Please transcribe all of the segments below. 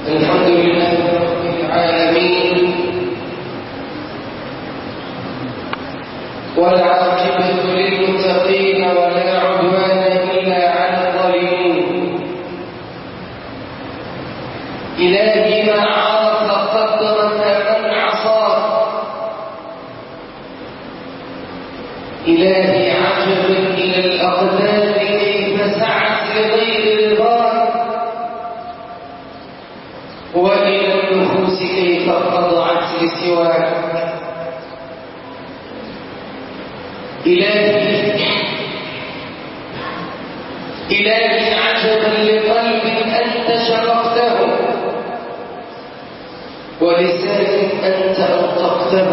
الحمد لله رب العالمين والعاقبة للمتقين ولا عدوان إلا على الظالمين إلهي ما عرف قدرك من عصاك إلهي عجبا إلى الأقدار كيف سعت لغير رضاك وإلى النفوس كيف خضعت لسواك إلهي إلهي عجبا لقلب أنت شققته ولسان أنت أنطقته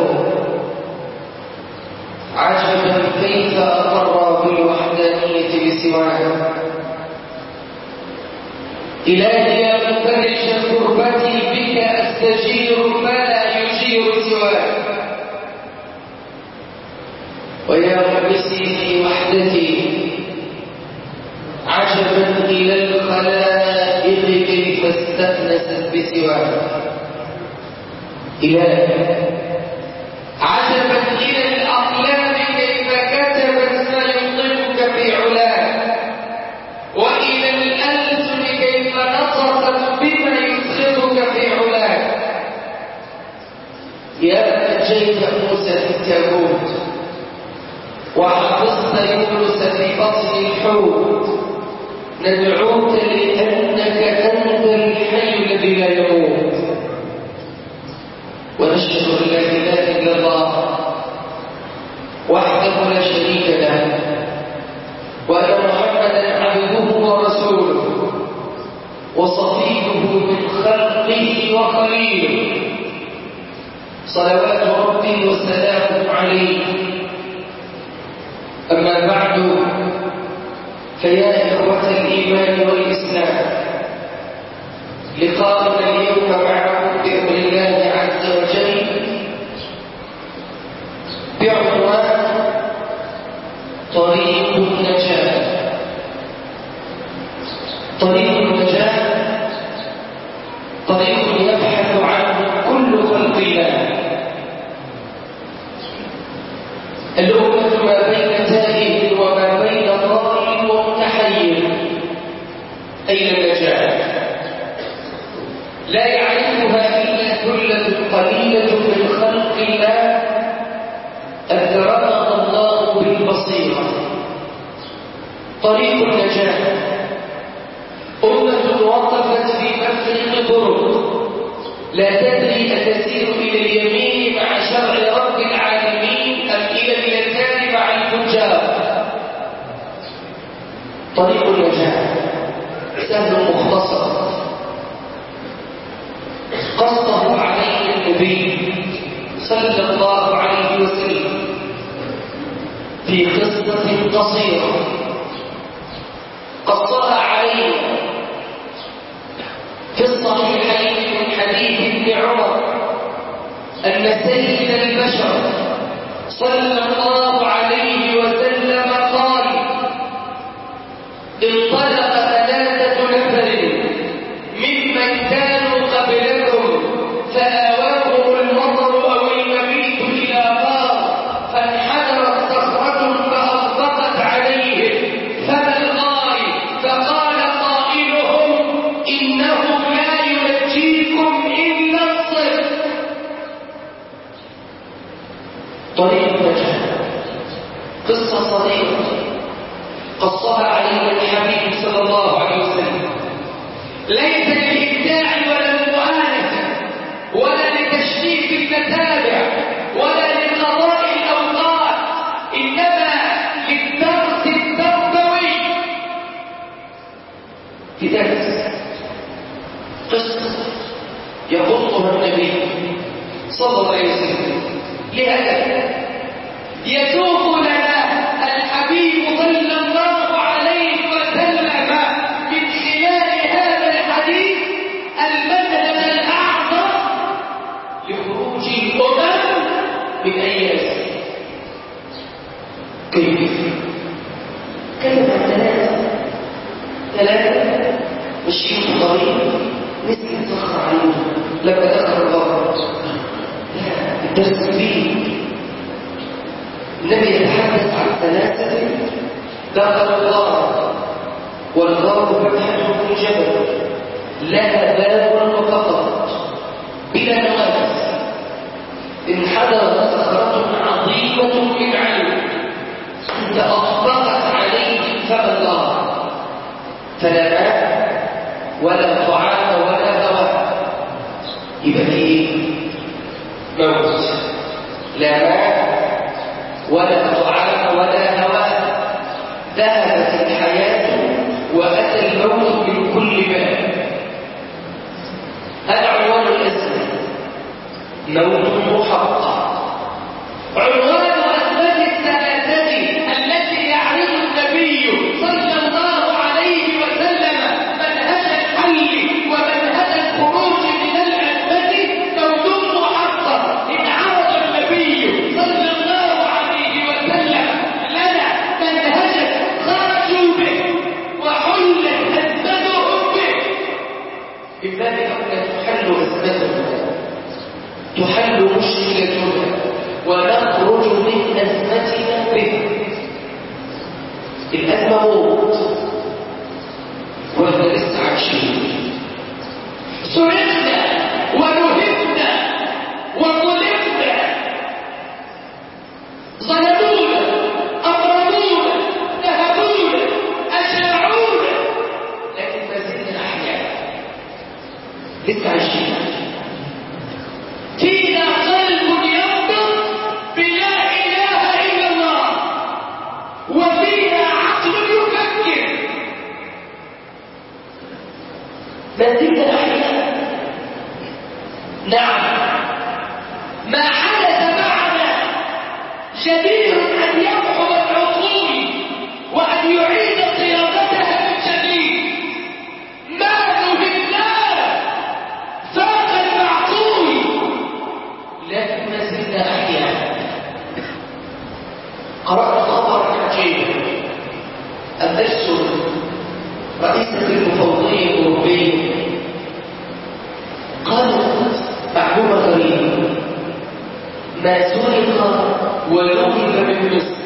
عجبا كيف أقر بالوحدانية لسواك إلهي يا مفرج كربتي بك أستجير فلا يجير سواك ويا محبسي في وحدتي عجبا إلى الخلائق كيف استأنست بسواك إلهي عجبا إلى الأقلام كيف كتبت ما ينطقك في علاك وإلى الألسن كيف نطقت بما يسخطك في علاك يا نجيت موسى في التابوت وحفظت يونس في بطن الحوت ندعوك لأنك أنت الحي الذي لا يموت ونشهد أن لا إله إلا الله وحده لا شريك له وأن محمدا عبده ورسوله وصفيه من خلقه وخليله صلوات ربي وسلامه عليه أما بعد فيا إخوة الإيمان والإسلام لقاؤنا اليوم معكم بأمر الله عز وجل بعنوان طريق النجاة طريق النجاة طريق يبحث عنه كل خلق الله الأمة ما بين تائه وما بين ضال ومتحير أين النجاة لا يعرفها إلا ثلة قليلة من خلق الله أكرمها الله بالبصيرة طريق النجاة أمة وقفت في مفرق طرق لا تدري أتسير إلى اليمين مع شرع رب العالمين أم إلى اليسار مع الفجار طريق النجاة سهل مختصر قصه عليه النبي صلى الله عليه وسلم في قصة قصيرة قصها عليه في الصحيحين من حديث ابن عمر أن سيد البشر صلى الله عليه وسلم قال انطلق ثلاثة نفر ممن كانوا قبلكم فآواهم المطر أو المبيت إلى غار فانحدرت صخرة فأغبقت عليهم فما الغار فقال قائلهم إنه لا ينجيكم إلا الصدق طريق النجاة قصة صغيرة قصها علينا الحبيب صلى الله عليه وسلم ليس للإبداع ولا للمؤانسة ولا لتشريف المتابع ولا لقضاء الأوقات إنما للدرس التربوي في درس قصة يخصها النبي صلى الله عليه وسلم لهدف يسوق لنا الحبيب صلى الله عليه وسلم من خلال هذا الحديث المنهج الأعظم لخروج الأمم من أياس كيف؟ كلمة ثلاثة ثلاثة مشيوا في الطريق مسك صخرة النبي يتحدث عن ثلاثة دخل الغار والغار فتحة من جبل لها باب فقط بلا نوافذ انحدرت صخرة عظيمة من علم فأطبقت عليه فم الله فلا ماء ولا طعام ولا هواء يبقى في موت لا ماء ولا طعام ولا هواء ذهبت الحياة وأتى الموت من كل باب هذا عنوان الأزمة موت محقق عنوان أزمة الثلاثة التي يعرف النبي صلى الله عليه وسلم منهج الحل ومنهج الخروج من الأزمة موت محقق إن عرض النبي صلى الله عليه وسلم لنا منهجا خرجوا به وحلت أزمتهم به بذلك تحل أزمتهم تحل مشكلتنا ونخرج من أزمتنا به الأزمة موت وإحنا لسه عايشين سرقنا ونهبنا وظلمنا ظلمونا أمرضونا نهبونا أشاعونا لكن ما زلنا أحياء لسه عايشين فينا قلب ينطق بلا إله إلا الله وفينا عقل يفكر ما زلنا أحياء نعم ما حدث معنا جدير أن يمحو العقول وأن يعيد صياغتها من جديد ما نهمناه فاق المعقول لكن ما زلنا أحياء قرأت خبرا عجيبا أبسل رئيسة المفوضية الأوروبية قالت معلومة غريبة ما سرق ولغب من مصر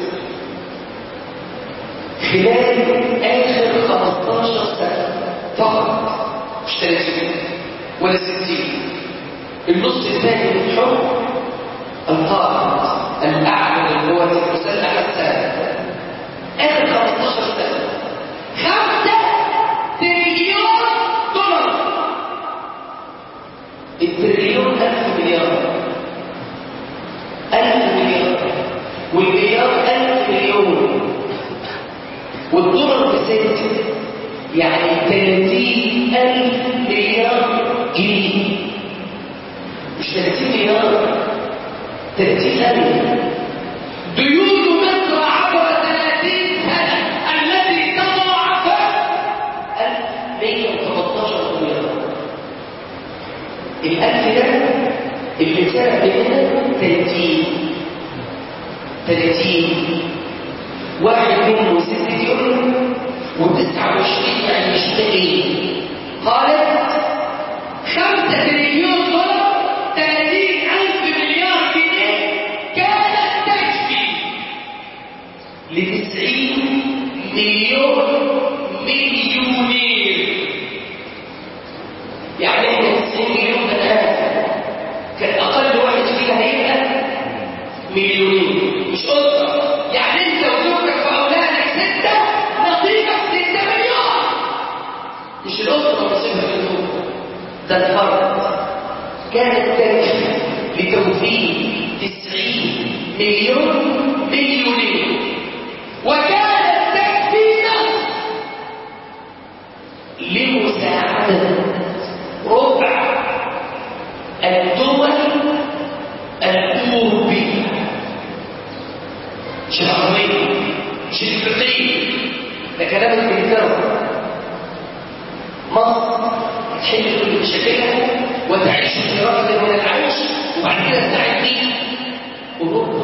خلال آخر 15 سنة فقط مش 30 ولا 60 النص الثاني من الحكم القائد الأعلى للقوات المسلحة السابقة آخر 15 سنة خمسة تريليون دولار التريليون ألف مليار ألف مليار والمليار ألف مليون والدولار بست يعني 30 ألف مليار جنيه مش 30 مليار 30 ألف ديون مصر عبر 30 سنة التي تضاعفت 1113 مليار الألف ده اللي سبب منها 30 30 واحد منه 6 يورو و29 يعني مش تقيل قالت 5 تريليون دولار 30 ألف مليار جنيه كانت تكفي لتسعين مليون مليونير يعني احنا 90 مليون بني ادم كان اقل واحد فينا هيبقى مليونين مش اسره يعني انت وزوجتك واولادك سته نصيبك 6 مليون مش الاسره نصيبها مليون ده الفرد كانت تكفي لتوفير 90 مليون مليونين وكانت تكفينا لمساعدة ربع الدول الأوروبية مش العربية مش الإفريقية ده كلام انجلترا مصر تحل كل مشاكلها وتعيش في رغد من العيش وبعد كده تستعد مين؟ أوروبا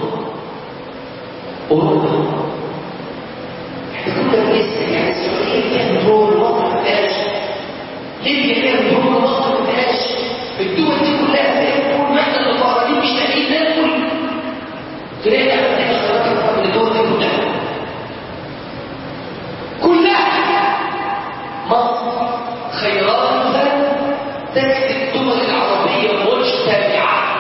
أوروبا كنا لسه يعني السعودية فيها دور مصر ما فيهاش ليبيا فيها دور مصر ما فيهاش الدول دي كلها فيها دور ما احنا المفاوضين مش لاقيين ناكل تلاقي عندنا خيارات خيراتها تكسي الدول العربية مجتمعة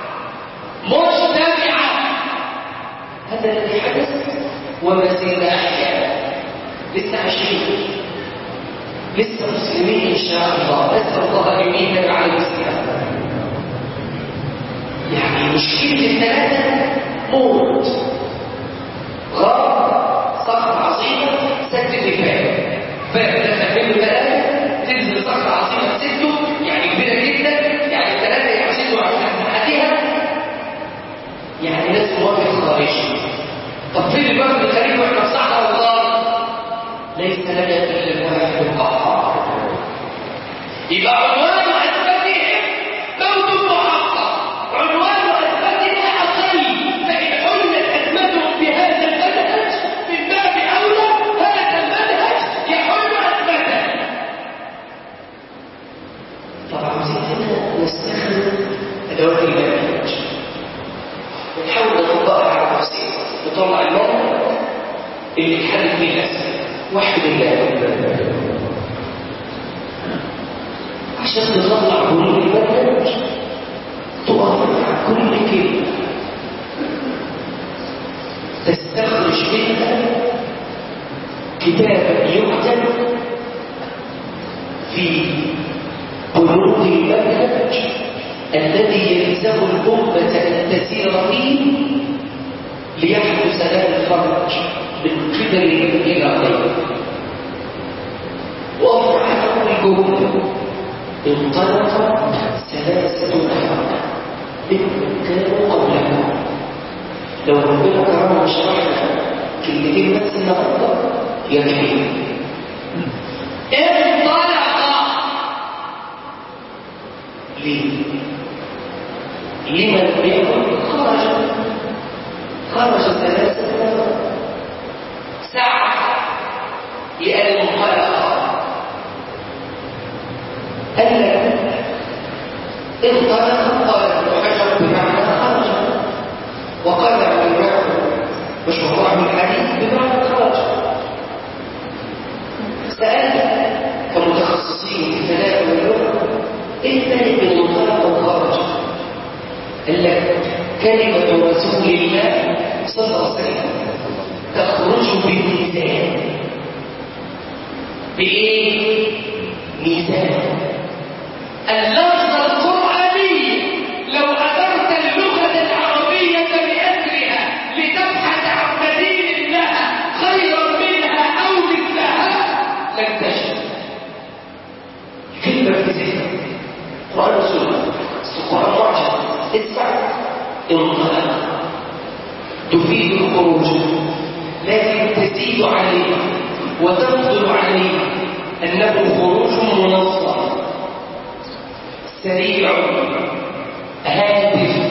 مجتمعة هذا الذي حدث وما زلنا أحيانا لسه عايشين لسه مسلمين إن شاء الله نسأل الله أن يميتنا على الإسلام يعني مشكلة الثلاثة موت غرب صخرة عظيمة سد الدفاع فلما تكمل ثلاثة تنزل صخرة عظيمة تسده يعني كبيرة جدا يعني الثلاثة يحسدوا على مساحتها يعني ناس موافق خارجي طب فين البلد الخارجي واحنا في صحراء والله ليس لنا الا الواحد القهار يبقى عنوان اثباتهم موت محقق عنوان اثباتنا اقل فان حلت ازمتهم بهذا المنهج من باب اولى هذا المنهج يحل ازمتنا طبعا عايزين نستخدم ادوات المنهج ونحاول نطبقها على نفسنا نطلع المنهج اللي يحل فيه الاسئله وحد الله عشان نطلع بنود المنهج تقف مع كل كلمه تستخرج منها كتابا يكتب في بنود المنهج الذي يلزم الأمة أن تسير فيه ليحدث لها الفرج من قبل إلى غيره وأفرح الجملة انطلق ثلاثة نفر ممن كانوا قبلنا لو ربنا كرمنا شرحنا كلمتين بس النهارده يكفي انطلق ليه؟ لمن يقول خرج خرج ثلاثة نفر سعى لأن انطلق قال لك انطلق قال وحجر بمعنى خرج وقدر بمعنى مشروع من الحديث بمعنى خرج سألت كمتخصصين في ثلاثة واللغة ايه الفرق بين انطلق وخرج؟ قال لك كلمة رسول الله صلى الله عليه وسلم تخرج بميزان بإيه؟ ميزان اللفظ القرآني لو أدرت اللغة العربية بأسرها لتبحث عن بديل لها خيرا منها أو مثلها لن تجد كلمة في ذهنك قرآن وسنة القرآن معجز اسمع انطلق تفيد الخروج لكن تزيد عليه وتفضل عليه أنه خروج منظم سريع هادف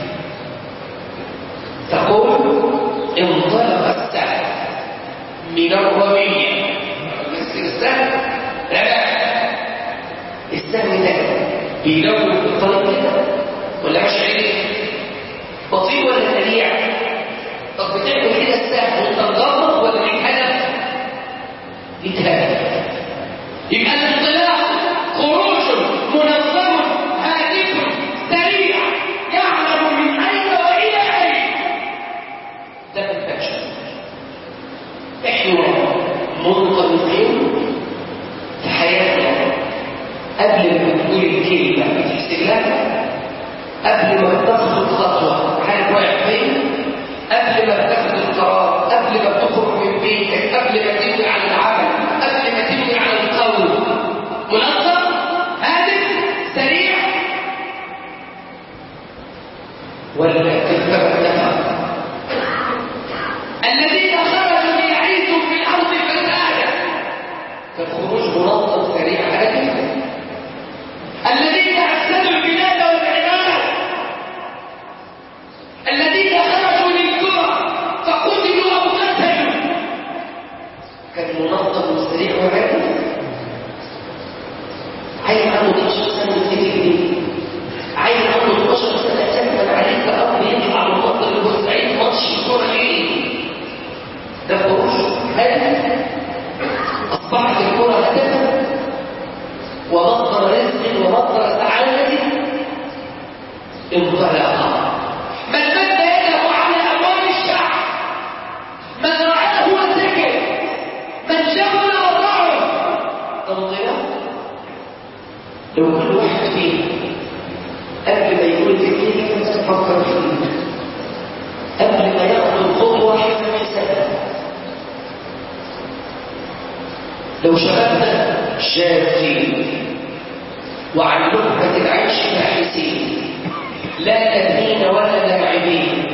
تقول انطلق السهم من الرمية بس السهم لا السهم ده بيلون بالطريق كده ولا مش عارف بطيء ولا سريع طب بتعمل كده السهم وانت مغمض ولا ليك هدف ليك هدف يبقى الانطلاق خروج منظم هادف سريع يعلم من اين والى اين ده الفشل احنا منطلقين في حياتنا قبل ما تقول الكلمه بتحسب لها قبل ما تاخد خطوه عارف رايح فين قبل ما تاخد القرار قبل ما تخرج من بيتك قبل ما تنوي على العمل قبل ما تنوي على القول منظم هادف سريع ولا كذبت نفر الذين خرجوا ليعيشوا في الارض فسادا فالخروج منظم سريع هادف الذين افسدوا البلاد والعباد الذين خرجوا للكرة فقتلوا او قتلوا كان منظم وسريع وهادف عيل عنده 12 سنه يفتكر بيه عيل عنده 12 سنه تسمن عليك اب يطلع من مصر لبورسعيد ماتش الكوره ليه ده خروج هدف اصبحت الكوره هدفا انطلق من مد يده على أموال الشعب من رعاه وسكت من جبل وضعه انطلاق لو كل واحد فينا قبل ما يقول الكلمة فكر فيه قبل ما ياخد الخطوة حسب حسابها لو شبابنا شاكين وعن لقمة العيش باحثين لا لاهين ولا لاعبين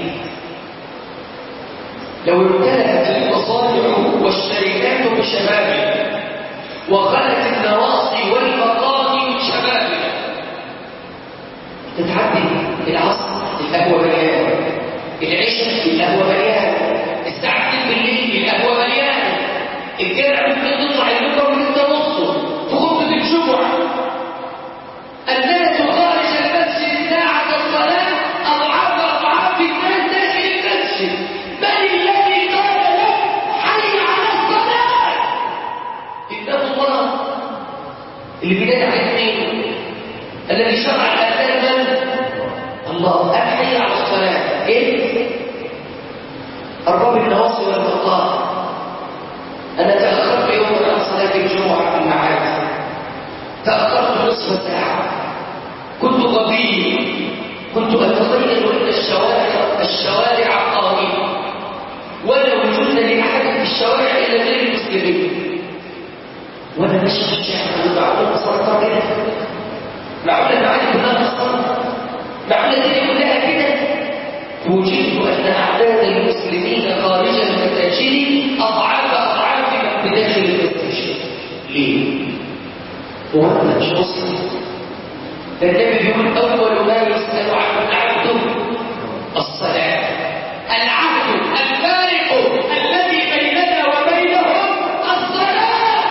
لو امتلأت المصانع والشركات بشبابه وخلت النواصي والمقاضي من شبابه تتعدي العصر القهوة مليانة العشاء القهوة مليانة الساعتين بالليل القهوة مليانة الجامع ممكن تطلع اللغة وانت نصه في خطبة الجمعة الناس خارج المسجد ساعة الصلاة أضعاف أضعاف الناس داخل المسجد من الذي قال له حي على الصلاة إنه الله اللي بيدافع عن اثنين الذي شرع الأذان من الله أحيي على الصلاة إيه؟ الرب النواصي والمقام أنا تأخرت يوم عن صلاة الجمعة في المعاد تأخرت نصف ساعة كنت غبي كنت أتخيل أن الشوارع الشوارع قوية ولا وجود لأحد في الشوارع إلا غير المسلمين وأنا ماشي في الشارع معقول صرت كده معقول المعاني كلها مصطنة معقول الدنيا كلها كده وجدت أن أعداد المسلمين خارج المساجد أضعاف أضعاف بداخل المساجد ليه؟ وأنا مش مسلم النبي يقول أول ما يسأل عنه العبد الصلاة العهد الفارق الذي بيننا وبينهم الصلاة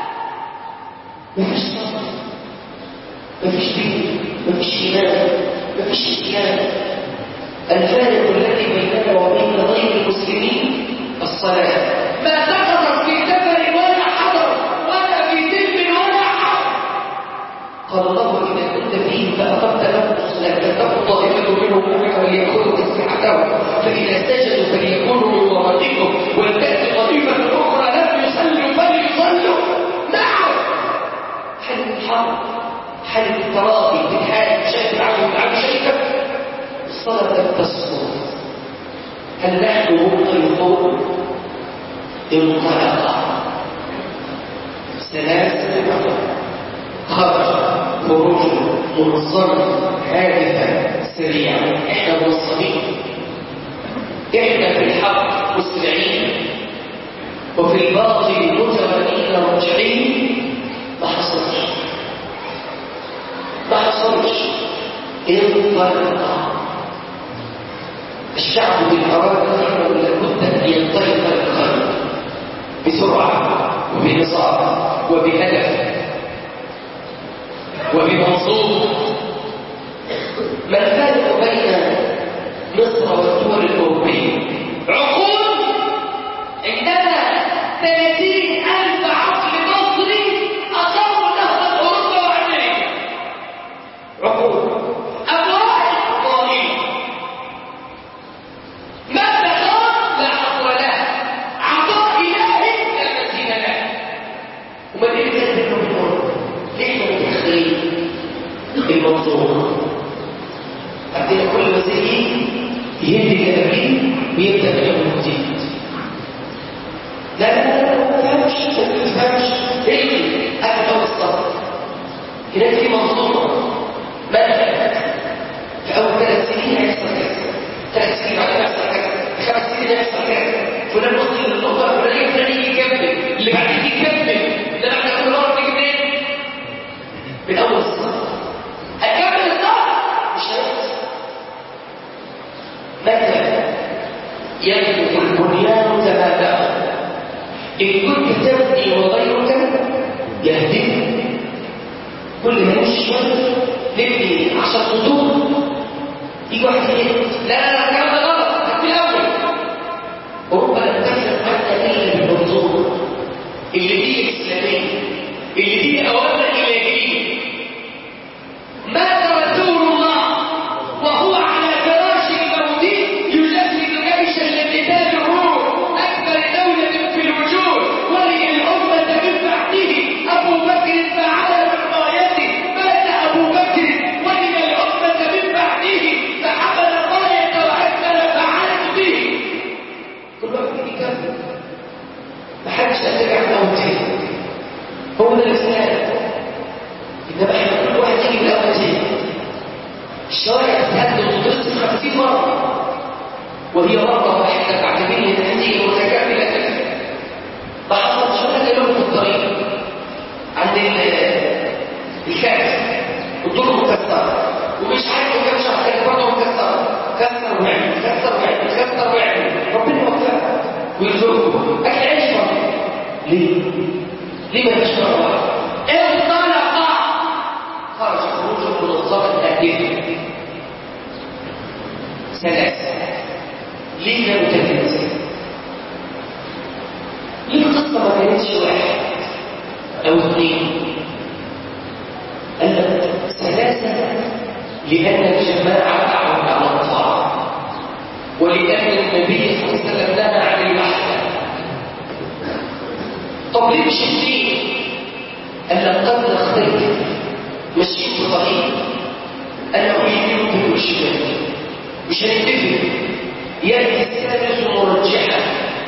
مفيش صلاة مفيش دين مفيش إيمان مفيش إسلام الفارق الذي بيننا وبين غير المسلمين الصلاة ما سقطت في سفر ولا حضر ولا في سلم ولا حرب قال الله إذا كنت فيه فأقمت لهم الصلاة فلتكن طائفة منهم معك وليأخذوا أسلحتهم فإذا سجدوا فليكونوا من ورائكم ولتأتي طائفة أخرى لم يصلوا فليصلوا نعم حالة الحرب حالة التراضي بالحال شايف عبد عبد شايفك الصلاة لم تسقط هل نحن مطلقون انطلق ثلاثة خرج خروج منظم هادفة سريعة احنا منظمين احنا في الحق مسرعين وفي الباطل متوانين راجعين ما حصلش ما حصلش انطلق الشعب بالأرادة لابد أن ينطلق للخير بسرعة وبنصاب وبهدف وبمنظوم ما الفارق بين مصر والدول الأوروبية عقول عندنا ثلاثين ألف عقل مصري أقاموا نهضة أوروبا وأمريكا عقول أموال ضائعة ما تخاف لا حصر له عطاء إلهي لا مثيل له وما دي كانت الأمور ليه متأخرين المنظومة عندنا كل وزير يهدي الأمين ويبدأ من جديد لا لا لا ما تفهمش ما تفهمش ايه أنا أول الصبر هناك في منظومة منهج في أول ثلاث سنين هيحصل كذا ثلاث سنين بعد يحصل كذا خمس سنين هيحصل كذا فلان وصل للنقطة الفلانية فلان يجي يكمل اللي بعد يجي يكمل ده بعد كل مرة تيجي منين؟ من أول الصف هيكمل الصف مش هيحصل متى يملك البنيان تماما إن كنت تبني وغيرك يهدمك كل ما يمشي شوية نبني عشان خطوط يجي واحد يقول لا لا لا الكلام ده غلط في الأول أوروبا لم تفهم حتى إلا بالمنظومة اللي دي إسلامية اللي دي أوامر إلهية مات رسول الله وهو وهي مرة واحدة بعد بنية تحتية متكاملة لاحظت شغلة لهم في الطريق عند الكاس والدور مكسرة ومش عارف كم شهر كانت برضه مكسرة كسر وعمل كسر وعمل كسر وعمل ربنا يوفقها ويرزقه أكل عيش مرة ليه؟ ليه ما فيش مرة واحدة؟ انطلق خرج خروج منظمة تأديب ثلاثة ليه كانوا ثلاثة؟ ليه القصة ما كانتش واحد أو اثنين؟ قال لك ثلاثة لأن الجماعة تعود على الطاعة ولأن النبي صلى الله عليه وسلم نهى عن الأحسن طب ليه مش اثنين؟ قال لك قد نختلف ماشيين في طريق انا اريد منكم الشمال مش هنتفق ياتي الثالث مرجحا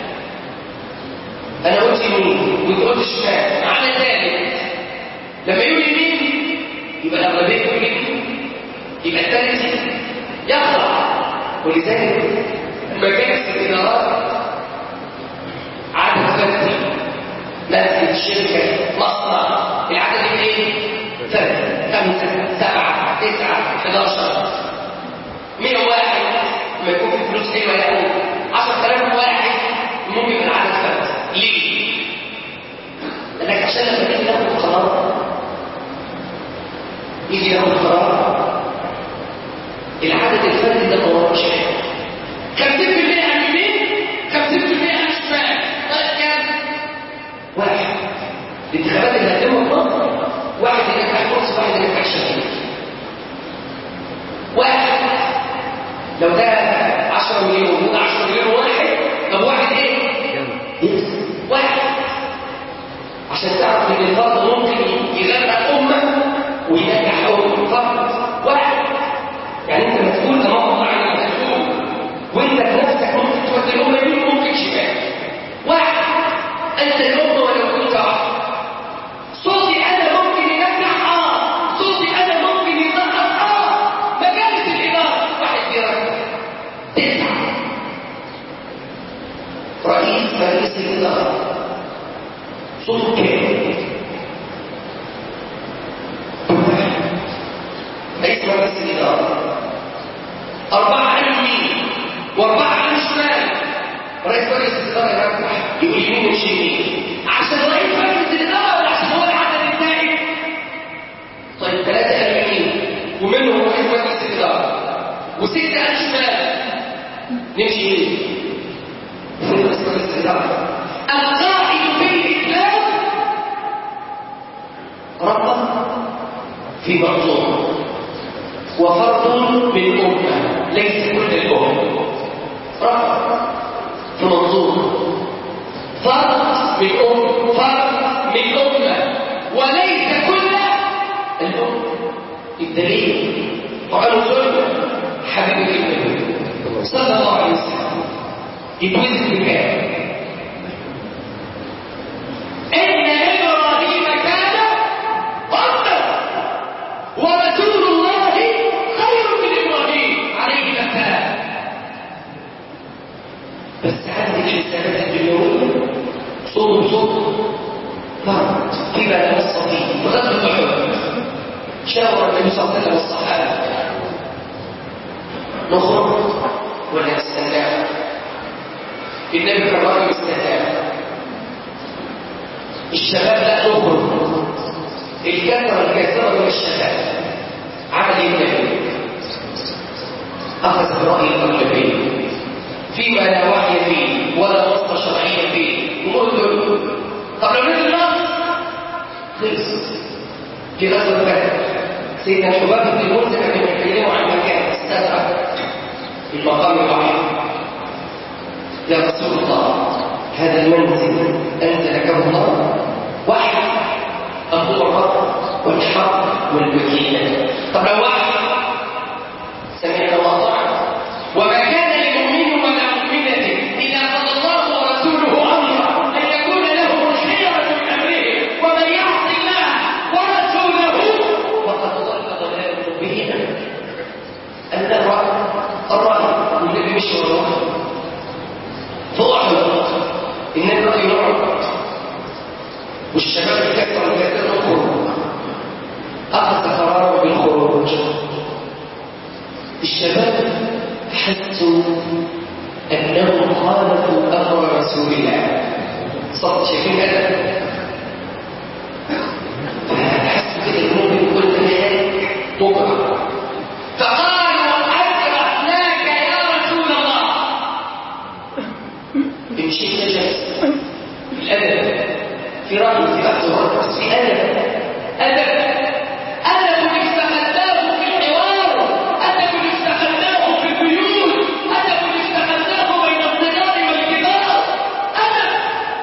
انا قلت يمين وانت قلت شمال معنى ذلك لما يقول يمين يبقى الاغلبيه تقول يمين يبقى الثالث يخضع ولذلك مجالس الادارات عدد فردي مسجد الشركه مصنع العدد ايه فرد خمسة سبعة تسعة 11 100 واحد ما يكون في فلوس حلوة يعني 10000 واحد ممكن يبقى العدد فرد ليه؟ لأنك عشان لما تيجي تاخد قرار يجي ياخد قرار العدد الفردي ده ما وراش حاجة 50% عن يمين 50% عن شمال طيب كام؟ واحد الانتخابات اللي هتتم في مصر واحد ينجح فرصة واحد ينجح شهيد واحد لو ده 10 مليون وده 10 مليون واحد طب واحد ايه؟ يكسب واحد عشان تعرف ان الفرد ممكن يغرق امه وينجح امه فرد واحد يعني انت مسؤول امام عن المسؤول وانت بنفسك ممكن تودي الامه يمين وممكن شمال واحد انت الامه ولو كنت واحد صوتي انا ممكن ينجح اه صوتي انا ممكن يسقط اه مجالس الاداره واحد بيركز تسعه رئيس مجلس الاداره صوته كام رئيس مجلس الاداره اربعه عن يمين واربعه عن شمال رئيس مجلس الاداره يرجح يقول يمين ومش يمين عشان رئيس مجلس الاداره ولا عشان هو العدد الثاني طيب ثلاثه قالوا يمين ومنهم رئيس مجلس الاداره وسته قالوا شمال نمشي يمين فين رئيس مجلس الاداره القائد بالاسلام رقم في منظومه وفرد من امه ليس كل الامه رقم في منظومه فرد من أم فرد من أمة وليس كل الأمة الدليل قرآن السنة حبيب النبي صلى الله عليه وسلم يتوزن بكام إن إبراهيم كان أمة ورسول الله خير من إبراهيم عليه السلام بس عندك الثلاثة الدنيوية صوت صوت مرض في بلد الصفي وغزوة أحد شاور النبي صلى الله عليه وسلم الصحابة نخرج ولا نستنى النبي كان راجل استهاب الشباب لا نخرج الكثرة الكثرة من الشباب عمل ايه النبي أخذ برأي الأغلبية فيما لا وحي فيه ولا نص شرعية فيه وقلت له طب لو نزل نص خلص في غزوة بدر سيدنا شباب بن المنذر كانوا يتكلموا عن مكان استدعى المقام الرحيم يا رسول الله هذا المنزل أنزلكه الله وحي أم هو الرب والحق والمكينة طب لو وحي سمعنا وأطعنا وما كان لمؤمن ولا مؤمنة إذا قضى الله ورسوله أمرا أن يكون له الخيرة من أمره ومن يعص الله ورسوله فقد ضل ضلالا مبينا أن الرأي الرأي والنبي مش وراه النبي رأيه يقعد والشباب الكثر الكثير يخرج أخذ قراره بالخروج الشباب حسوا أنهم خالفوا أمر رسول الله صوت شايفين هذا حسوا كده المؤمن كل ذلك بكرة فقالوا أكرهناك يا رسول الله إن شئت جلس الأدب في رأي في أخذ بس في أدب أدب أدب استخدمناه في الحوار أدب استخدمناه في البيوت أدب استخدمناه بين الصغار والكبار أدب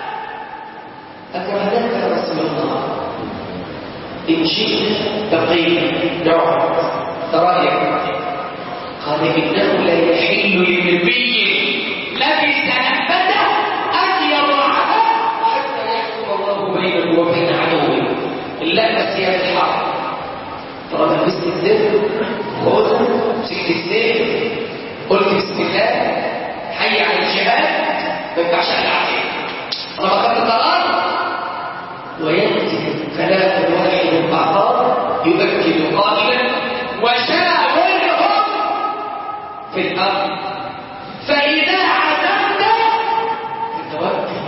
أكرهناك يا رسول الله إن شئت بقيت نقعد ترايح قال إنه لا يحل لنبي لبس نحبته أن يضعها حتى يحكم الله بينه وبين عدوه اللبس هي الحرب ترى لبست الزر خذ مسكت السيف قلت بسم الله حي على الجهاد ما ينفعش العافيه انا اخذت القرار ويأتي كلام واحد آخر يؤكد قائلا وشاورهم في الأرض فإذا عزمت فتوكل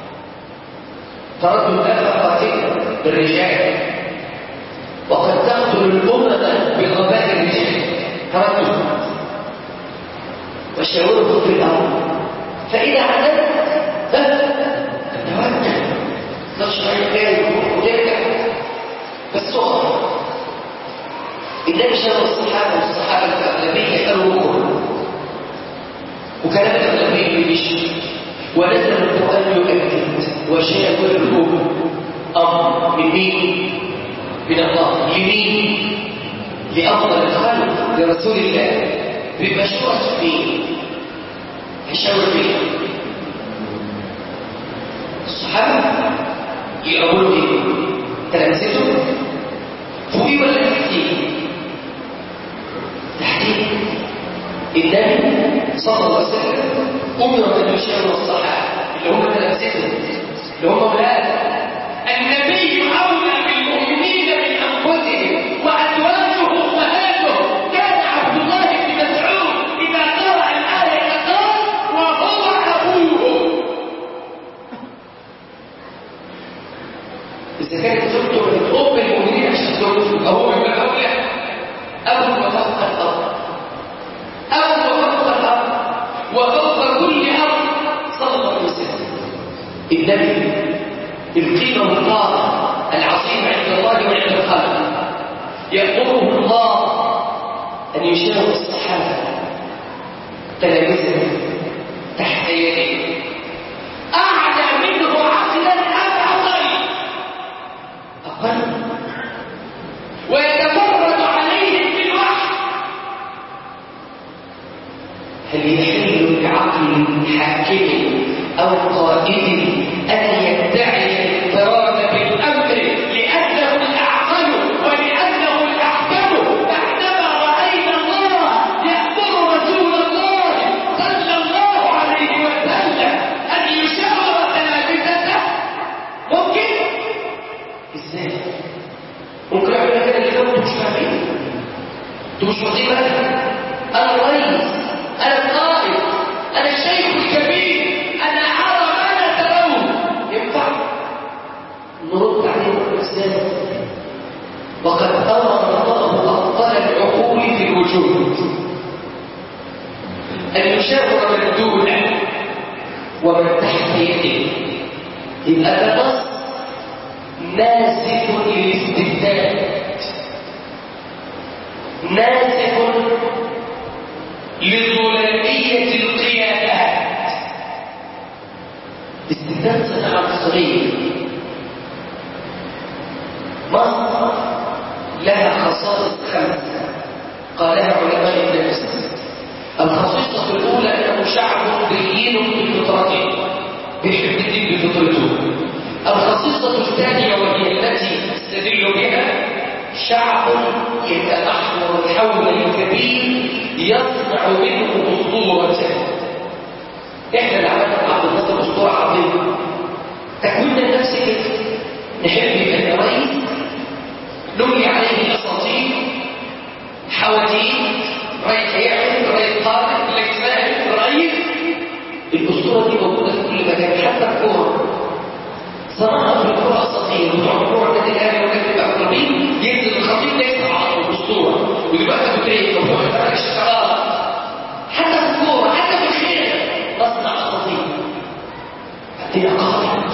تردد هذا قاتل بالرجال وقد تقتل الأمم بغباء الرجال تردد وشاورهم في الأرض فإذا عزمت فتوكل نشرح الآية وترجع بس صغر النبي شاف الصحابة والصحابة الأغلبية كانوا ركوع وكلام الأغلبية بيمشي ونزل القرآن يؤكد وشاورهم أمر من مين؟ من الله لمين؟ لأفضل الخلق لرسول الله بمشورة مين؟ هيشاور مين؟ الصحابة يقولوا ايه تلامذته فوقي ولا تحتيه تحتيه النبي صلى الله عليه وسلم امر ان يشاور الصحابه اللي هم تلامذته اللي هم اولاد النبي اولى بالمؤمنين من انفسهم وازواجه امهاتهم كان عبد الله بن مسعود اذا قرأ الايه قال وهو ابوه إذا كانت زوجته من أم المؤمنين عشان زوجته أهو من أولى أبو وفوق الأرض أبو وفوق الأرض وفوق كل أرض صلى الله عليه وسلم النبي القيمة والطاعة العظيمة عند الله وعند الخلق يأمره الله أن يشاور الصحابة تلامذه تحت يديه أعلى منه عقلا أم أقل أقل ويتفرد عليهم بالوحي هل يحل لعقل حاكم أو قائد أن يدعي الاضطراب بالأمر لأنه الأعقل ولأنه الأحكم بعدما رأينا الله يأمر رسول الله صلى الله عليه وسلم أن يشاور تلامذته ممكن ازاي ممكن اعمل كده اللي جنبه مش فاهمين انتوا مش واخدين بالك انا الرئيس انا القائد انا الشيخ الكبير انا ارى ما لا ترون ينفع نرد عليه ازاي وقد امر الله ابطال العقول في الوجود ان يشاور من دونه ومن تحت يده يبقى ده نص ناسف للاستبداد ناسف لظلامية القيادات استبداد صناعة الصغير مصر لها خصائص خمسة قالها علماء النفس الخصيصة الأولى أنه شعب دين بفطرته بيحب الدين بفطرته الخصيصة الثانية وهي التي استدل بها شعب يتمحور حول الكبير يصنع منه أسطورة احنا اللي عملنا عبد الناصر أسطورة عظيمة صنعها في الكره السطحيه بتوع بتوع النادي الاهلي والنادي الاقربين ينزل الخطيب ده يسمع على طول اسطوره ودلوقتي ابو تريكه وبتوع الفرق الشغاله حتى في الكوره حتى في الخير نصنع الخطيب عندنا قائد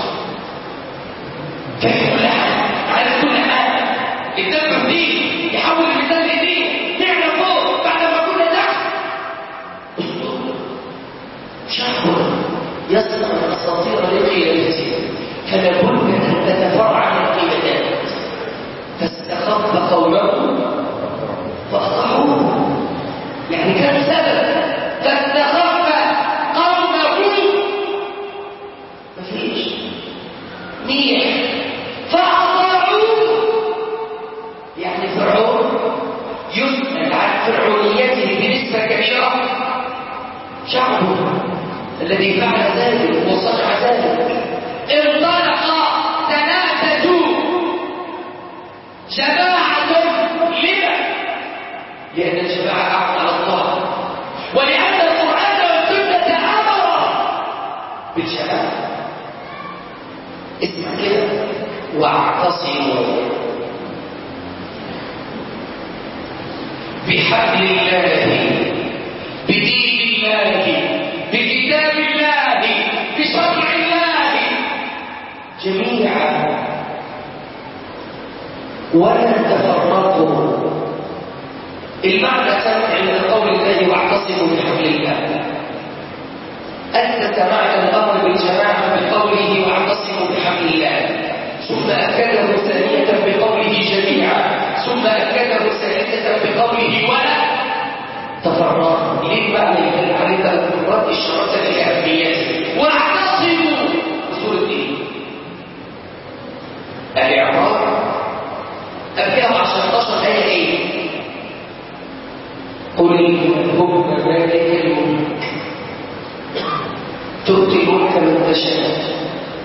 فاهم كل حاجه عارف كل حاجه يتدبر فيه يحول المثال لدين نعمل فوق بعد ما كنا تحت اسطوره شعب يصنع الاساطير لقيادته فلا بد ان تتفرع القيادات فاستخف قومه فاطاعوه يعني كان سبب فاستخف قومه مفيش ميح فاطاعوه يعني فرعون يسأل عن فرعونيته بنسبة كبيرة شعبه الذي فعل ذلك وصنع ذلك انطلق ثلاثة جماعة لما؟ لأن الجماعة أعمل على الله ولأن القرآن والسنة أمر بالجماعة اسمع كده واعتصموا بحبل الله بدين الله بكتاب الله بشرع الله جميعا ولا تفرقوا المعنى كان عند قول الله واعتصموا بحبل الله أثبت معنى الأمر بالجماعة بقوله واعتصموا بحبل الله ثم أكده ثانية بقوله جميعا ثم أكده ثالثة بقوله ولا تفرقوا ليه بقى يدل عليك الرد الشرطة لأهميته واعتصموا بسورة ايه؟ الإعراب أبيها مع 16 آية إيه؟ قل اللهم مالك الملك تؤتي الملك من تشاء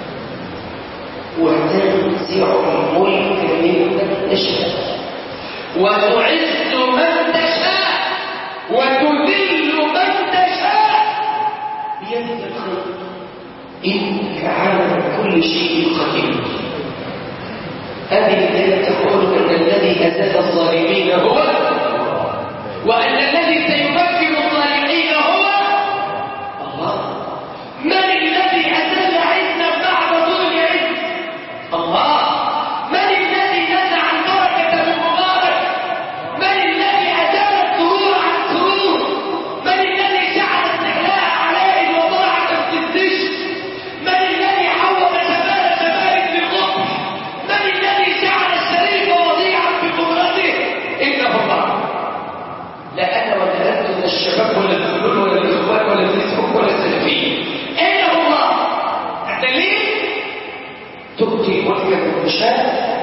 وتنزع الملك ممن تشاء وتعز من تشاء وتذل من تشاء بيدك الخير انك على كل شيء قدير هذه الآية تقول أن الذي أزال الظالمين هو وأن الذي سيمكن الصالحين هو الله من الذي أزال عزا بعد طول عز الله من الذي نزع البركة من مبارك من الذي أزال السرور عن سرور من الذي جعل استعلاء عليه وضاعة في الدش من الذي حول جبال جبال للقطر من الذي جعل الشريف وضيعا بقدرته إنه الله لا أنا ولا أنت ولا الشباب ولا الفنون ولا الإخوان ولا الفيسبوك ولا السلفيين إنه الله الدليل تؤتي الملك من تشاء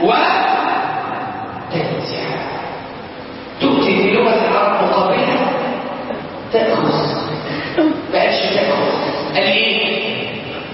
وتنزع تؤتي في لغة العرب مقابلها تأخذ بقاش تأخذ قال إيه؟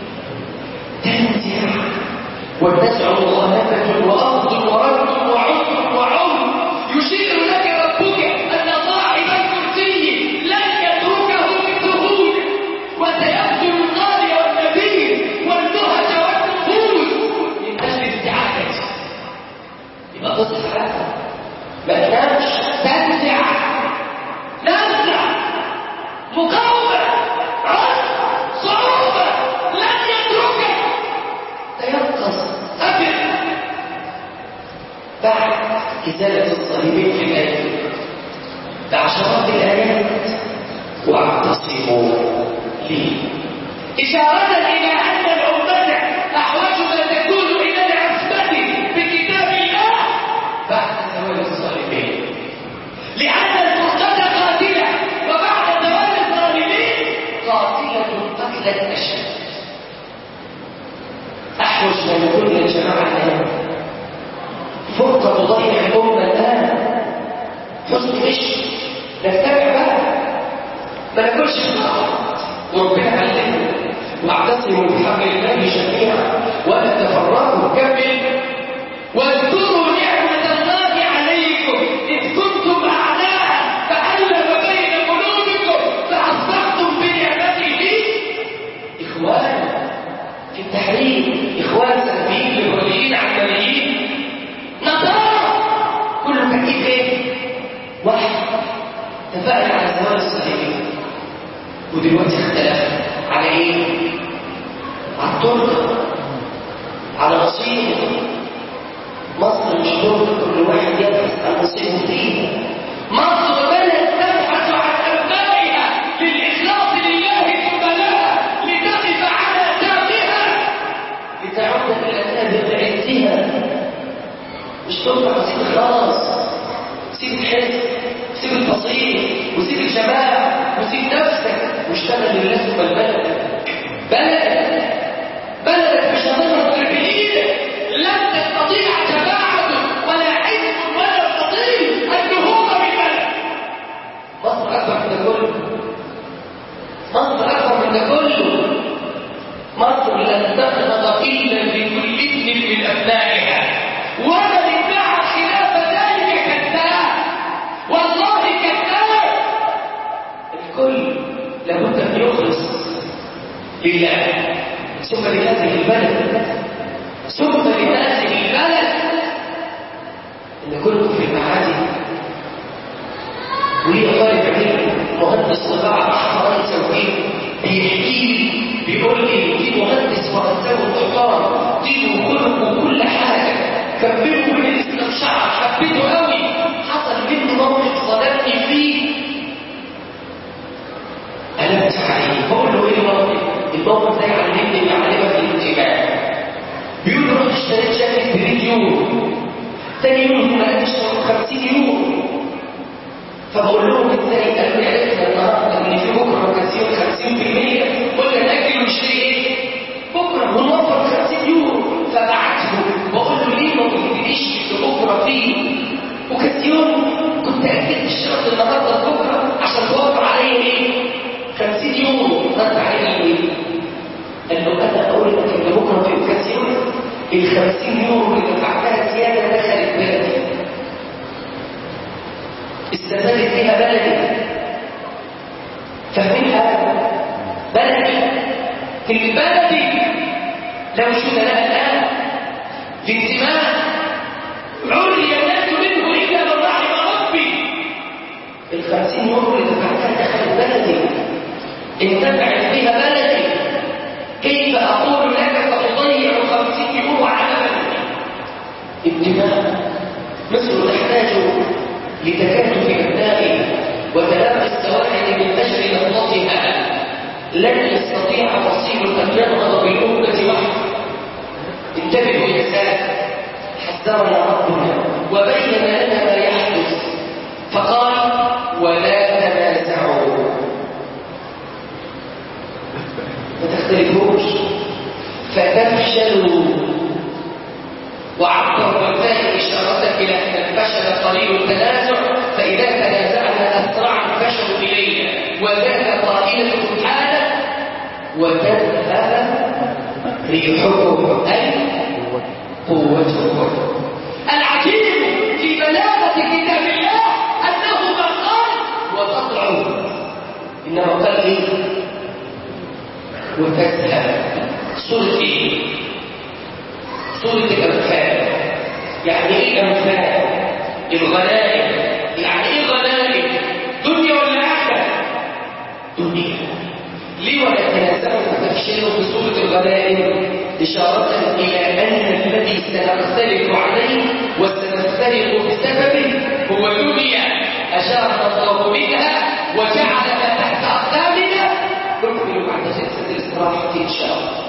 تنزع والنزع مخالفة وأخذ ورد وعمر وعمر يشير لك ربك أن صاحب الكرسي لن يتركه بالدخول وسيبذل القاضي والنبي والنهج والنفوذ من أجل استعادته يبقى تصحى ما تنامش تنزع نزع مقاومة عسر صعوبة لن يتركك تيقظ أبد بعد إزالة الظالمين في الآية بعشرات الآيات واعتصموا لي إشارة إلى أن الأمة أحوج ما تكون إلى العصمة بكتاب الله بعد زوال الظالمين لأن الفرقة قاتلة وبعد زوال الظالمين قاتلة قتلا أشد أحوج ما يكون للجماعة الآن فرقة تضيع الأمة الآن حسن وش نتبع بقى ما ناكلش في الأرض وربنا علمنا واعتصموا بحبل الله جميعا ولا تفرقوا كمل واذكروا نعمة الله عليكم إذ كنتم أعداء فألف بين قلوبكم فأصبحتم بنعمته إخوانا في التحريم إخوان سلفيين تكييف ايه؟ واحد اتفقنا على زمان الصحيحين ودلوقتي اختلف على ايه؟ على الترك على نصيبه مصر مش ترك كل واحد يبحث عن نصيبه فيه مصر بلد تبحث عن ابنائها للاخلاص لله ثم لها لتقف على ساقها لتعود الى سابق عزها مش ترفع سيب خلاص سيب الحزب سيب الفصيل وسيب الشباب وسيب نفسك واشتغل لله ثم البلد بلد بلدك مش هتقدر بايدك لن تستطيع جماعه ولا حزب ولا فصيل النهوض بالبلد مصر اكبر من ده كله مصر اكبر من ده كله مصر لن تخلق الا بكل ابن من ابنائها ومن ادعى خلاف ذلك كذاب والله كذاب الكل لابد ان يخلص لله ثم لهذه البلد ثم لهذه البلد ان كلكم في المعادي ولي طالب علم مهندس طباعه احمر سويه بيحكي لي بيقول لي في مهندس مهندسه محترم دينه وخلقه وكل حاجه كان بينه وبين الاسلام شعر حبيته قوي حصل منه موقف صدمني فيه قلبت عليه بقول له ايه الموقف الموقف ده يعلمني معلمه الانتباه بيقول له رحت اشتريت شقه ب 100 يورو تاني يوم ما لقيتش 50 يورو فبقول لهم ازاي قالوا لي عرفنا النهارده ان في بكره اوكازيون 50% قلنا ناكل ونشتري ايه؟ بكره ونوفر 50 يورو فبعته بقول له ليه ما قلتليش في بكره في اوكازيون كنت اكدت الشرط النهارده لبكره عشان توفر عليا ايه؟ 50 يورو رد عليا ايه؟ قال له انا اقول لك ان بكره في اوكازيون ال 50 يورو اللي دفعتها زياده دخلت بلدي استفادت فيها بلدي فاهمين حاجه بلدي كلمه بلدي لو شفنا لها الان الانتماء علي الناس منه الا من رحم ربي الخمسين يورو اللي دفعتها دخلت بلدي انتفعت بها بلدي كيف اقول لك ستضيع خمسين يورو على بلدي انتماء مصر تحتاج لتكاتف أبنائها وتلاقي السواحل من أجل نهضتها لن يستطيع فصيل أن ينهض بالأمة وحده انتبهوا يا سادة حذرنا ربنا وبين لنا ما يحدث فقال ولا تنازعوا ما تختلفوش فتفشلوا وعبر بالفاء إشارة إلى أن الفشل قليل التنازع فإذا تنازعنا أسرع الفشل إلينا وذاك قائلة سبحانه وتذهب ريحكم أي قوتكم العجيب في بلاغة كتاب الله أنه ما قال وتطلع إنما قال إيه وتذهب سورة إيه سورة الأنفال يعني إيه الأنفال؟ الغنائم يعني إيه غنائم؟ دنيا ولا آخرة؟ دنيا ليه ولا تنازعوا وتفشلوا في سورة الغنائم إشارة إلى أن الذي سنختلف عليه وسنفترق بسببه هو دنيا أشار الله بها وجعلها تحت أقدامنا نكمل بعد جلسة الاستراحة إن شاء الله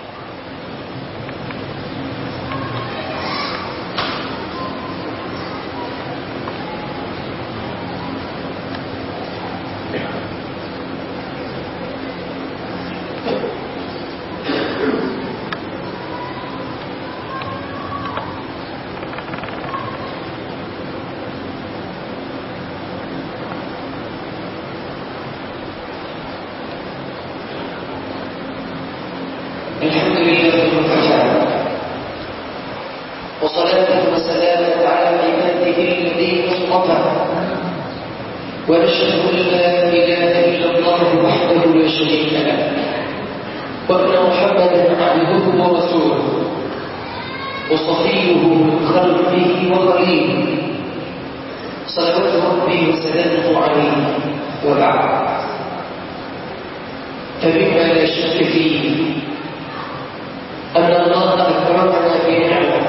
الحمد لله وكفى وصلاة وسلاما على عباده الذين اصطفى ونشهد أن لا إله إلا الله وحده لا شريك له وأن محمدا عبده ورسوله وصفيه من خلقه وخليله ربي وسلامه عليه وبعد فمما لا شك فيه أن الله أكرمنا بنعمة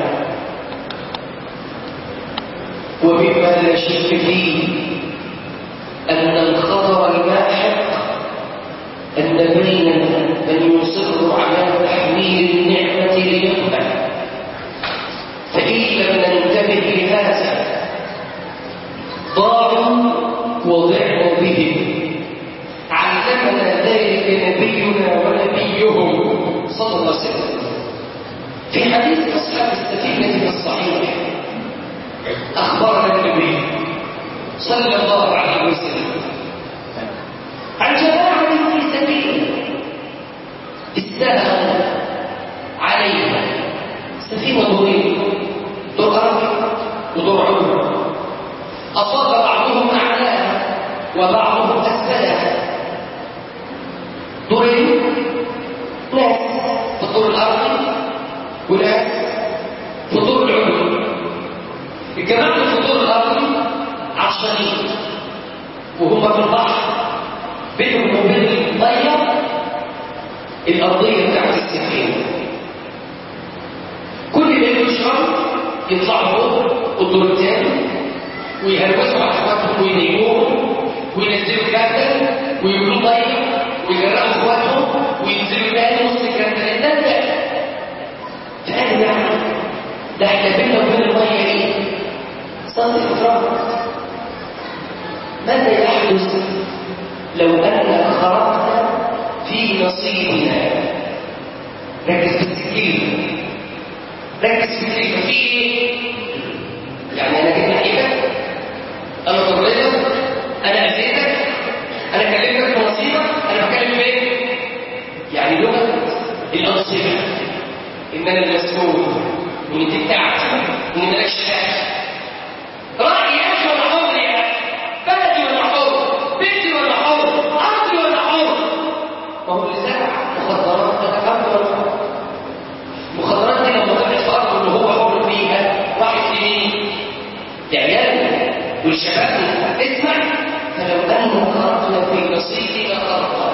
ومما لا شك فيه أن الخطر اللاحق أن بيننا من يصر على تحويل النعمة لنقمة فإن لم ننتبه لهذا ضاعوا وضعنا بهم علمنا ذلك نبينا ونبيهم صلى الله عليه وسلم في حديث أصحاب السفينة في الصحيح أخبرنا النبي صلى الله عليه وسلم عن جماعة في سفينة استهموا عليها سفينة ضريبة دور أرضي ودور عمر أصاب بعضهم أعلاها وبعضهم أسفلها دورين ناس في الدور الأرضي وناس في الدور العلوي الجماعة اللي في الدور الأرضي عطشانين وهم في البحر بينهم وبين المية الأرضية بتاعت السفينة كل اللي يشرب يطلعوا فوق الدور الثاني ويهلوسوا على اخواتهم وينيموهم وينزلوا كابل ويقولوا ميه ويجرأوا اخواتهم وينزلوا تاني نص الكابل ده ده فقال يعني ده احنا بينا وبين الميه ايه؟ صلاه الافراد ماذا يحدث لو اننا خرقنا في نصيبنا ركز في السكينه ركز في الكلمه في ايه؟ يعني انا جيت ناحيتك انا ضريتك انا اذيتك انا كلمتك في نصيبك انا بتكلم فين يعني لغه الانصبه ان انا المسؤول وان انت بتاعتي وان مالكش حاجه رايي يا اخي ولا حر يا اخي بلدي ولا حر بيتي ولا حر ارضي ولا حر ما هو اللي زرع مخدرات تتكبر ولا حر المخدرات دي لما طلعت في ارضه اللي هو حر فيها راحت لمين؟ لعيالنا ولشبابنا اسمع فلو انه خرقنا في نصيبنا خرقا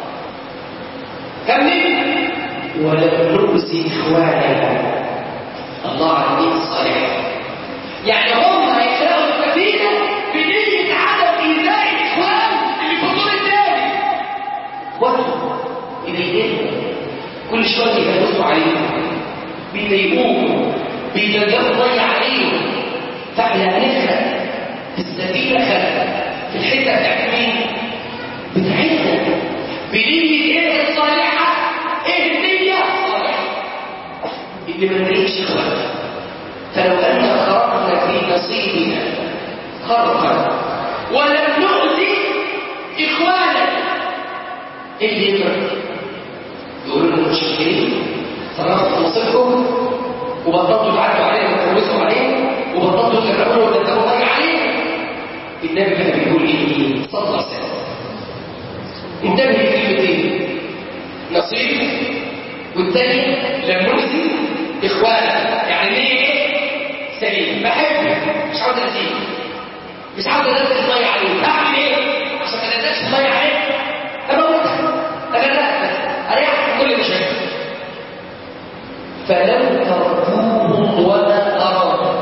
كمل ولم نؤذي اخواننا الله على الصالح يعني هم هيخلقوا السفينه بنيه عدم ايذاء الاخوان اللي في الدور الثاني اخواتهم اليهم كل شويه يهدسوا عليهم بيضايقوهم بيضيقوا ضي عليهم فاحنا هنخلق السفينه خلق في الحته بتاعت مين؟ بتاعتنا بنيه ايه الصالحه؟ ايه النيه الصالحه؟ اللي ما نريدش اخواتنا فلو أن خرقنا في نصيبنا خرقا ولم نؤذي إخوانا إيه اللي يفرق؟ يقولوا لنا متشكرين صرفتوا نصيبكم وبطلتوا تعدوا علينا وتروسوا علينا وبطلتوا تكرموا وتدوروا أي علينا النبي كان بيقول إيه؟ صلى الله عليه وسلم انتبه لكلمتين نصيب والتاني لم نؤذي إخوانا يعني ليه إيه؟ سليم بحبه مش عاوز أسيب مش عاوز أنزل المية عليه أعمل إيه؟ عشان ما ننزلش المية عليه أموت أغرق بس أريح من كل مشاكل فلو تركوهم وما أرادوا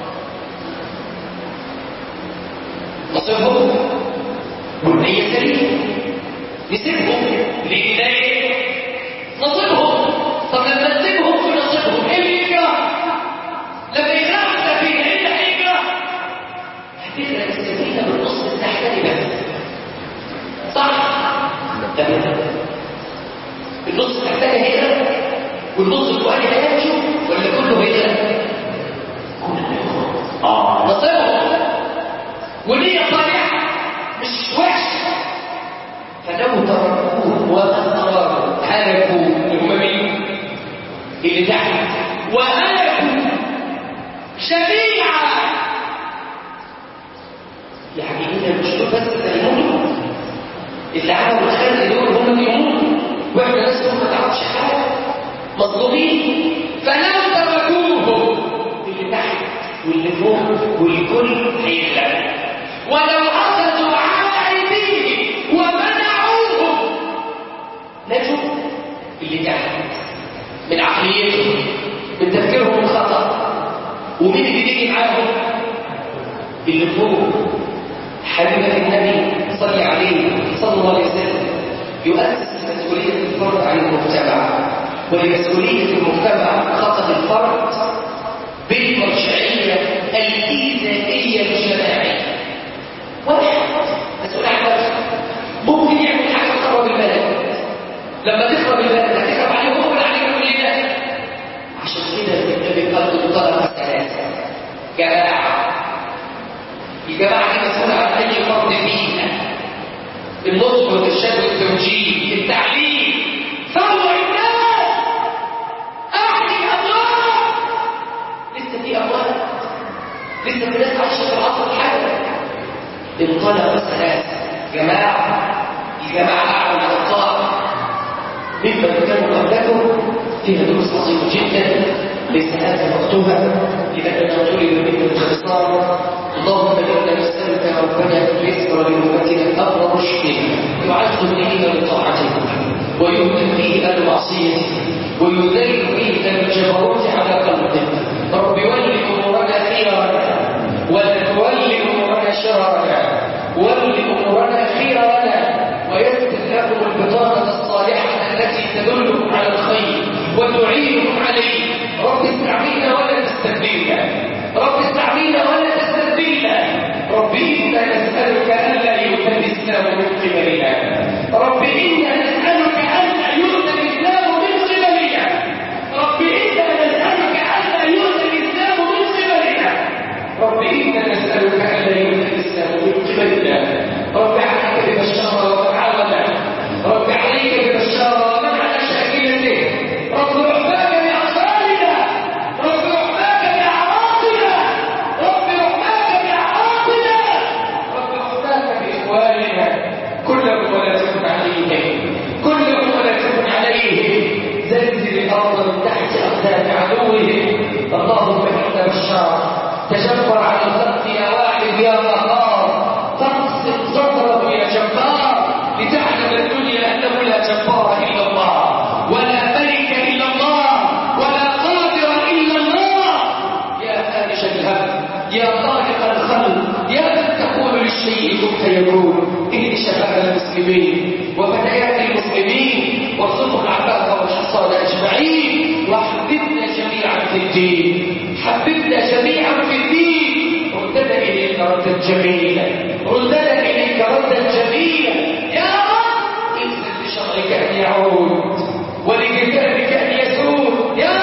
نصيبهم والنية سليمة نسيبهم ليه ده إيه؟ نصيبهم طب لما نسيبهم في نصيبهم ايه اللي يجرى؟ لما يغرقوا السفينه ايه اللي هيجرى؟ هتغرق السفينه بالنص التحتاني بس صح؟ تمام النص التحتاني هيغرق والنص الفوقاني هيمشوا ولا كله هيغرق؟ كله اه نصيبهم ونية صالحة مش وحشة فلو تركوه وما أرادوا هلكوا اللي هم مين؟ اللي تحت وهلكوا جميعا يعني هنا مش دول بس اللي هيموتوا اللي عملوا الخلق دول هم اللي يموتوا واحنا ناس ما تعرفش حاجه مظلومين فلو تركوهم اللي تحت واللي فوق والكل هيغلب ولو أخذوا على أيديهم ومنعوهم نجوا اللي تحت من عقليتهم من تفكيرهم الخطأ ومين اللي بيجي معاهم اللي فوق حبيبة النبي صلى عليه صلى الله عليه وسلم يؤسس مسؤولية الفرد عن المجتمع ولمسؤولية المجتمع خطأ الفرد بالمرجعية الإيذائية الجماعية واحد مسؤول عن نفسه ممكن يعمل حاجة تخرب البلد لما تخرب البلد هتخرب عليه هو ولا عليه كلنا عشان كده النبي قال الطلبة ثلاثة جماعة الجماعة دي مسؤولة عن أي فرد فينا النطق والإرشاد والتوجيه التعليم فوع الناس أحكي الأموال لسه في أموال لسه في ناس عايشة في العصر الحجري انطلق ثلاثة جماعة الجماعة أعلى الأبطال ممن كانوا قبلكم فيها دروس عظيمة جدا ليس هذا وقتها لأننا طلب منا الخصام اللهم إنا نسألك ربنا أن يسر لأمتنا أمر رشد يعز به لطاعتك ويهدى فيه أهل معصيتك ويذل فيه أهل الجبروت على قلبك رب ول أمورنا خيرنا ولا تول أمورنا شررنا ول أمورنا خيرنا ويسر لهم البطانة الصالحة التي تدلهم على الخير وتعينهم عليه رب استعملنا ولا تستبدلنا رب استعملنا ولا تستبدلنا رب إنا نسألك ألا يؤتى الإسلام من قبلنا رب إنا نسألك ألا يؤتى الإسلام من قبلنا رب إنا نسألك ألا يؤتى الإسلام من قبلنا رب إنا نسألك ألا يؤتى الإسلام من قبلنا رب عليك ببشار وتعالى رب عليك ببشار ومن على شاكلته رب رحمك بأطفالنا رب رحمك بأعراضنا رب رحمك بأعراضنا رب رحمك بإخواننا كلهم ولا تكن عليهم كلهم ولا تكن عليهم زلزل الأرض من تحت أقدام عدوهم اللهم إنا بشار تجبر على الخلق يا واحد يا قهار فاقسم صدره يا جبار لتعلم الدنيا أنه لا جبار إلا الله ولا ملك إلا الله ولا قادر إلا الله يا فارش الهم يا خالق الخلق يا من تقول للشيء كن فيكون اهد شباب المسلمين وفتيات المسلمين وارزقهم العفاف والحصان اجمعين وحببنا جميعا في الدين حببنا جميعا في الدين ردنا اليك ردا جميلا ردنا اليك ردا جميلا يا رب انزل بشرعك ان يعود ولكتابك ان يسود يا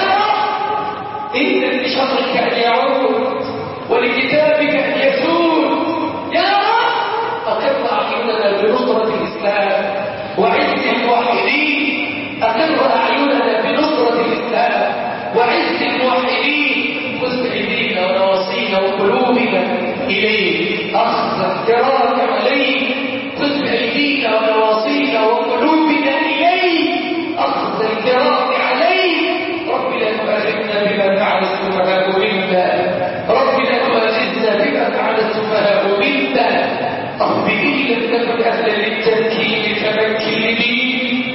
رب انزل بشرعك ان يعود ولكتابك ان يسود يا رب اقر اعيننا بنصره الاسلام وعز الموحدين اقر اعيننا بنصره الاسلام وعز الموحدين خذ ايدينا ونواصينا وقلوبنا اليك اخذ احترامك عليك خذ ايدينا ونواصينا وقلوبنا اليك اخذ الكرام عليك رب لا تؤاخذنا بما فعل السفهاء منا رب لا تؤاخذنا بما فعل السفهاء منا رب ان لم تكن اهلا للتمكين فمكن لي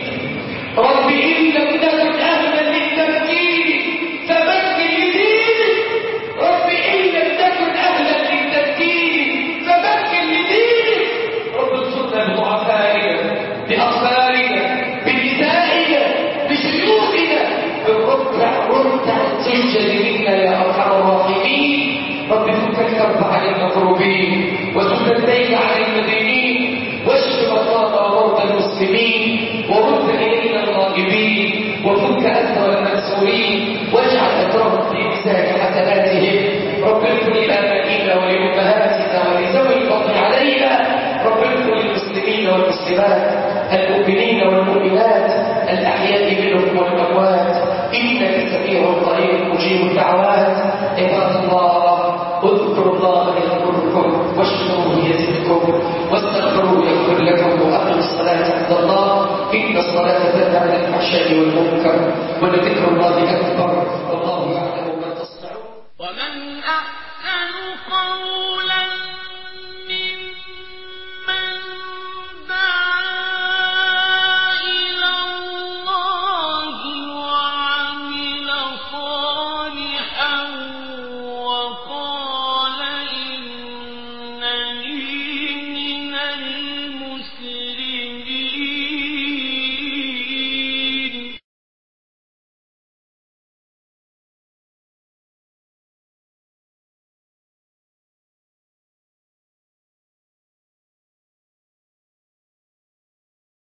رب ان لم تكن اهلا للتمكين فمكن لدينك رب ان لم تكن اهلا للتمكين فمكن لدينك رب انصرنا بضعفائنا باطفالنا بنسائنا بشيوخنا بالركع ركع السجد منا يا ارحم الراحمين رب فك الكرب عن المكروبين وسد الدين عن المدينين واشف مرضانا ومرضى المسلمين ورد الينا الراغبين وفك اسر المأسورين واجعل اثرهم في امساك حسناتهم رب اغفر لابائنا ولامهاتنا ولذوي الفضل علينا رب اغفر للمسلمين والمسلمات المؤمنين والمؤمنات الاحياء منهم والاموات انك سميع قريب مجيب الدعوات عباد الله اذكروا الله يذكركم واشكروه يزدكم واستغفروه يغفر لكم واقيموا الصلاه عند الله ان الصلاه تنهى عن الفحشاء والمنكر ولذكر الله اكبر والله يعلم ما تصنعون ومن أحسن قولا